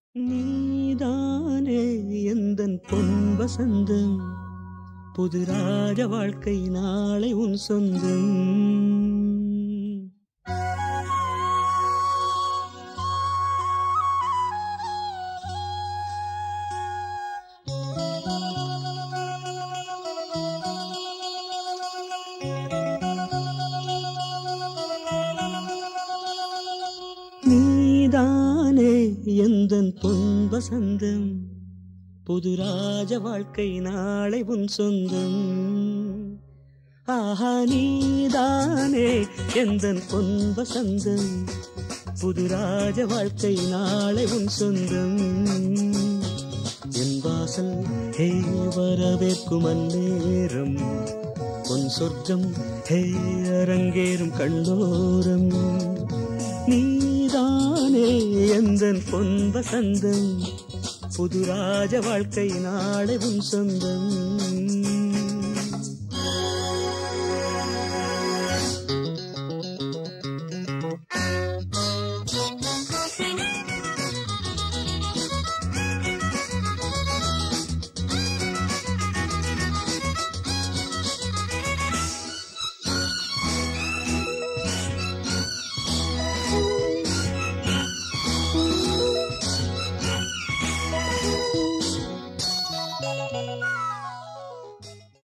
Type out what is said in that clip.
நீதானே எந்தன் பொன் வசந்தம் புது ராஜ வாழ்க்கை நாளை உன் சொந்தம் நீதானே எந்தன் பொன் வசந்தம் புது ராஜ வாழ்க்கை நாளை உன் சொந்தம் ஆஹா நீதானே எந்தன் பொன் வசந்தம் புது ராஜ வாழ்க்கை நாளை உன் சொந்தம் என் வாசல் ஹே வரவேற்கும் அந்நேரம் பொன் சொர்க்கம் ஹே அரங்கேறும் கண்ணோரம் நீதானே எந்தன் பொன் வசந்தம் புது ராஜ வாழ்க்கை நாளை உன் சொந்தம்